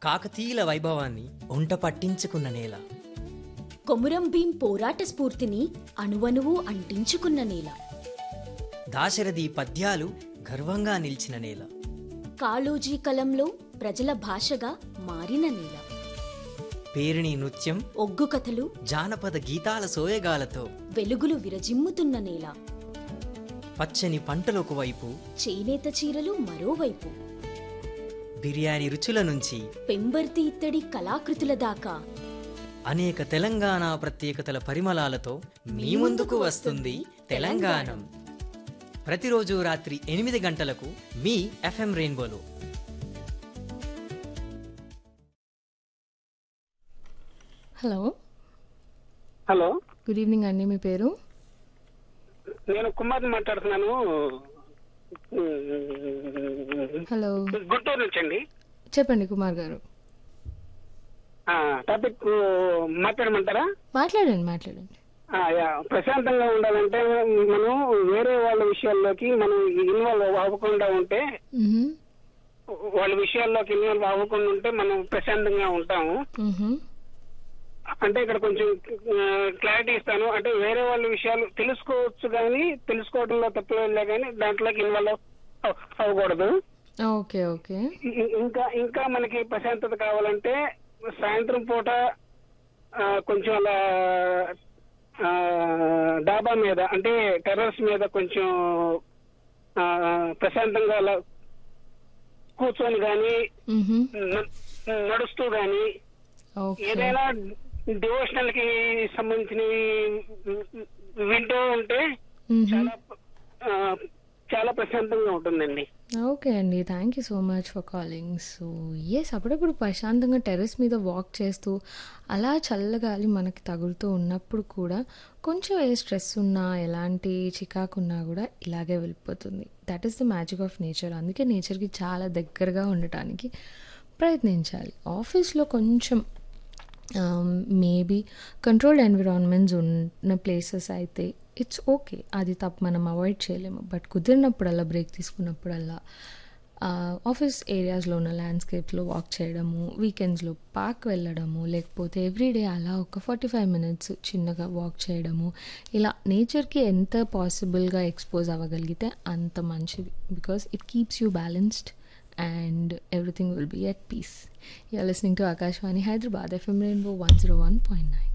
కాకతీయుల వైభవాన్ని ఒంట పట్టించుకున్న నేల కొమురం భీం పోరాట స్ఫూర్తిని అణువణువు అంటించుకున్న నేల దాశరథి పద్యాలు గర్వంగా నిలిచిన నేల కాళోజీ కలంలో ప్రజల భాషగా మారిన నేల పేరిణి నృత్యం ఒగ్గు కథలు జానపద గీతాల సోయగాలతో వెలుగులు విరజిమ్ముతున్న నేల పచ్చని పంటలకు వైపు చేనేత చీరలు మరోవైపు బిర్యానీ రుచుల నుంచి పెంబర్తి ఇత్తడి కళాకృతుల దాకా అనేక తెలంగాణ ప్రత్యేకతల పరిమళాలతో మీ ముందుకు వస్తుంది తెలంగాణం ప్రతిరోజు రాత్రి ఎనిమిది గంటలకు మీ ఎఫ్ఎం రెయిన్బోలో హలో హలో గుడ్ ఈవినింగ్ అండి మీ పేరు నేను కుమార్ మాట్లాడుతున్నాను హలో గుంటూరు నుంచి అండి చెప్పండి కుమార్ గారు ఆ, టాపిక్ మాట్లాడమంటారా మాట్లాడండి మాట్లాడండి ఆ, యా, ప్రశాంతంగా ఉండాలంటే మనం వేరే వాళ్ళ విషయాల్లోకి మనం ఇన్వాల్వ్ అవ్వకుండా ఉంటే మ్హూ, వాళ్ళ విషయాల్లోకి ఇన్వాల్వ్ అవ్వకుండా ఉంటే మనం ప్రశాంతంగా ఉంటాము మ్హూ, అంటే ఇక్కడ కొంచెం క్లారిటీ ఇస్తాను అంటే వేరే వాళ్ళ విషయాలు తెలుసుకోవచ్చు కానీ తెలుసుకోవడంలో తప్పలేదు కానీ దాంట్లోకి ఇన్వాల్వ్ అవ్వకూడదు ఓకే ఓకే ఇ- ఇంకా ఇంకా మనకి ప్రశాంతత కావాలంటే సాయంత్రం పూట ఆ, కొంచెం అలా ఆ, డాబా మీద అంటే టెర్రస్ మీద కొంచెం ఆ, ప్రశాంతంగా అలా కూర్చొని కానీ మ్హూ, నడుస్తూ కానీ ఓకే ఏదైనా డివోషనల్ కి సంబంధించినవి వింటూ ఉంటే మ్హూ. చాలా ఆ, చాలా ప్రశాంతంగా ఉంటుందండి ఓకే అండి thank you so much for calling so yes అప్పుడప్పుడు ప్రశాంతంగా టెర్రస్ మీద వాక్ చేస్తూ అలా చల్లగాలి మనకి తగులుతూ ఉన్నప్పుడు కూడా కొంచెం ఏ స్ట్రెస్ ఉన్నా ఎలాంటి చికాకు ఉన్నా కూడా ఇలాగే వెళ్ళిపోతుంది that is the magic of nature అందుకే నేచర్కి చాలా దగ్గరగా ఉండటానికి ప్రయత్నించాలి ఆఫీస్లో కొంచెం మేబీ కంట్రోల్డ్ ఎన్విరాన్మెంట్స్ ఉన్న ప్లేసెస్ అయితే ఇట్స్ ఓకే అది తప్ప మనం అవాయిడ్ చేయలేము బట్ కుదిరినప్పుడల్లా బ్రేక్ తీసుకున్నప్పుడల్లా ఆఫీస్ ఏరియాస్లో ఉన్న ల్యాండ్స్కేప్స్లో వాక్ చేయడము వీకెండ్స్లో పార్క్ వెళ్ళడము లేకపోతే ఎవ్రీడే అలా ఒక ఫార్టీ ఫైవ్ మినిట్స్ చిన్నగా వాక్ చేయడము ఇలా నేచర్కి ఎంత పాసిబుల్గా ఎక్స్పోజ్ అవ్వగలిగితే అంత మంచిది because it keeps you balanced and everything will be at peace. You're listening to Akashvani Hyderabad FM Rainbow 101.9.